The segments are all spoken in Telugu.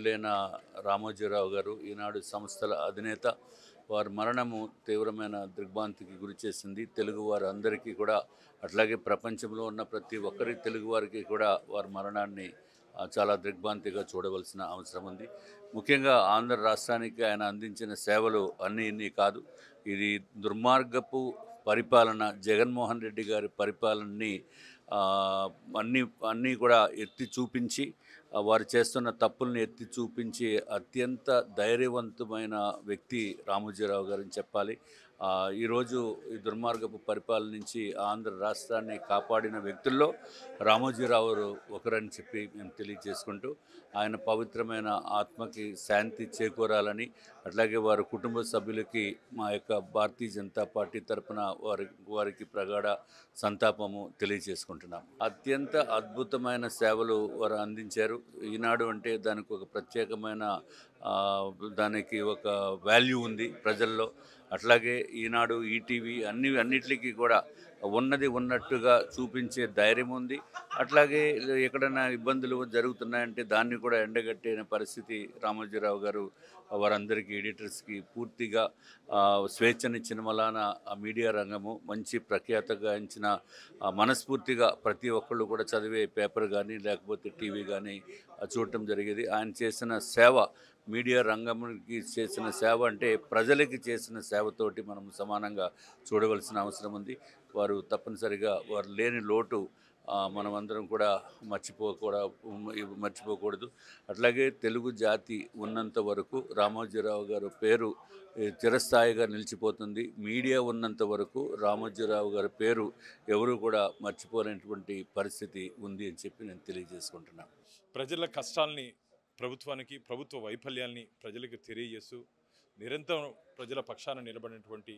గౌరవనీయులైన రామోజీరావు గారు ఈనాడు సంస్థల అధినేత వారి మరణము తీవ్రమైన దిగ్భ్రాంతికి గురి చేసింది తెలుగు వారు అందరికీ కూడా అట్లాగే ప్రపంచంలో ఉన్న ప్రతి ఒక్కరి తెలుగు వారికి కూడా వారి మరణాన్ని ఆ, చాలా దిగ్భ్రాంతిగా చూడవలసిన అవసరం ఉంది ముఖ్యంగా ఆంధ్ర రాష్ట్రానికి ఆయన అందించిన సేవలు అన్నీ ఇన్ని కాదు ఇది దుర్మార్గపు పరిపాలన జగన్మోహన్ రెడ్డి గారి పరిపాలనని ఆ, అన్నీ అన్నీ కూడా ఎత్తి చూపించి ఆ, వారు చేస్తున్న తప్పుల్ని ఎత్తి చూపించి అత్యంత ధైర్యవంతమైన వ్యక్తి రామోజీరావు గారని చెప్పాలి ఆ, ఈరోజు ఈ దుర్మార్గపు పరిపాలన నుంచి ఆంధ్ర రాష్ట్రాన్ని కాపాడిన వ్యక్తుల్లో రామోజీరావు ఒకరని చెప్పి మేము తెలియజేసుకుంటూ ఆయన పవిత్రమైన ఆత్మకి శాంతి చేకూరాలని అట్లాగే వారి కుటుంబ సభ్యులకి మా యొక్క భారతీయ జనతా పార్టీ తరపున వారి వారికి ప్రగాఢ సంతాపము తెలియజేసుకుంటున్నాం అత్యంత అద్భుతమైన సేవలు వారు అందించారు ఈనాడు అంటే దానికి ఒక ప్రత్యేకమైన ఆ, దానికి ఒక వాల్యూ ఉంది ప్రజల్లో అట్లాగే ఈనాడు ఈటీవీ అన్ని అన్నిటికీ కూడా ఉన్నది ఉన్నట్టుగా చూపించే ధైర్యం ఉంది అట్లాగే ఎక్కడైనా ఇబ్బందులు జరుగుతున్నాయంటే దాన్ని కూడా ఎండగట్టిన పరిస్థితి రామోజీరావు గారు వారందరికీ ఎడిటర్స్కి పూర్తిగా ఆ, స్వేచ్ఛనిచ్చిన వలన ఆ మీడియా రంగము మంచి ప్రఖ్యాతగాంచిన ఆ, మనస్ఫూర్తిగా ప్రతి ఒక్కళ్ళు కూడా చదివే పేపర్ కానీ లేకపోతే టీవీ కానీ చూడటం జరిగేది ఆయన చేసిన సేవ మీడియా రంగంకి చేసిన సేవ అంటే ప్రజలకి చేసిన సేవతోటి మనం సమానంగా చూడవలసిన అవసరం ఉంది వారు తప్పనిసరిగా వారు లేని లోటు ఆ, మనమందరం కూడా మర్చిపోకూడా మర్చిపోకూడదు అట్లాగే తెలుగు జాతి ఉన్నంత వరకు రామోజీరావు గారు పేరు ఏ, చిరస్థాయిగా నిలిచిపోతుంది మీడియా ఉన్నంత వరకు రామోజీరావు గారి పేరు ఎవరు కూడా మర్చిపోలేనటువంటి పరిస్థితి ఉంది అని చెప్పి నేను తెలియజేసుకుంటున్నాను ప్రజల కష్టాల్ని ప్రభుత్వానికి ప్రభుత్వ వైఫల్యాల్ని ప్రజలకు తెలియజేస్తూ నిరంతరం ప్రజల పక్షాన నిలబడినటువంటి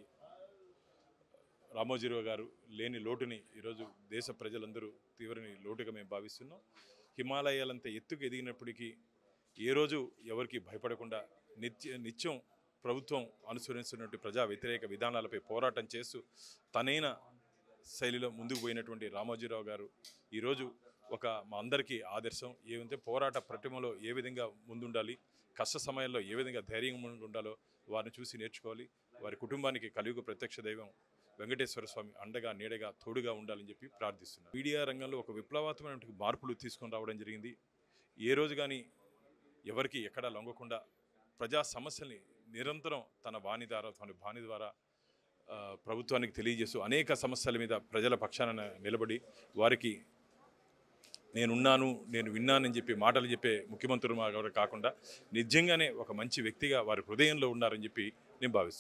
రామోజీరావు గారు లేని లోటుని ఈరోజు దేశ ప్రజలందరూ తీవ్రని లోటుగా మేము భావిస్తున్నాం హిమాలయాలంత ఎత్తుకు ఎదిగినప్పటికీ ఏ రోజు ఎవరికి భయపడకుండా నిత్య నిత్యం ప్రభుత్వం అనుసరిస్తున్నటువంటి ప్రజా వ్యతిరేక విధానాలపై పోరాటం చేస్తూ తనైన శైలిలో ముందుకు పోయినటువంటి రామోజీరావు గారు ఈరోజు ఒక మా అందరికీ ఆదర్శం ఏమంటే పోరాట ప్రతిమలో ఏ విధంగా ముందుండాలి కష్ట సమయంలో ఏ విధంగా ధైర్యంగా ఉండాలో వారిని చూసి నేర్చుకోవాలి వారి కుటుంబానికి కలియుగ ప్రత్యక్ష దైవం వెంకటేశ్వర స్వామి అండగా నీడగా తోడుగా ఉండాలని చెప్పి ప్రార్థిస్తున్నాను మీడియా రంగంలో ఒక విప్లవాత్మకమైన మార్పులు తీసుకొని రావడం జరిగింది ఏ రోజు కానీ ఎవరికి ఎక్కడా లొంగకుండా ప్రజా సమస్యల్ని నిరంతరం తన వాణి ద్వారా తన బాణి ద్వారా ఆ, ప్రభుత్వానికి తెలియజేస్తూ అనేక సమస్యల మీద ప్రజల పక్షాన నిలబడి వారికి నేనున్నాను నేను విన్నానని చెప్పి మాటలు చెప్పే ముఖ్యమంత్రులు మా గారు కాకుండా నిజంగానే ఒక మంచి వ్యక్తిగా వారి హృదయంలో ఉన్నారని చెప్పి నేను భావిస్తున్నాను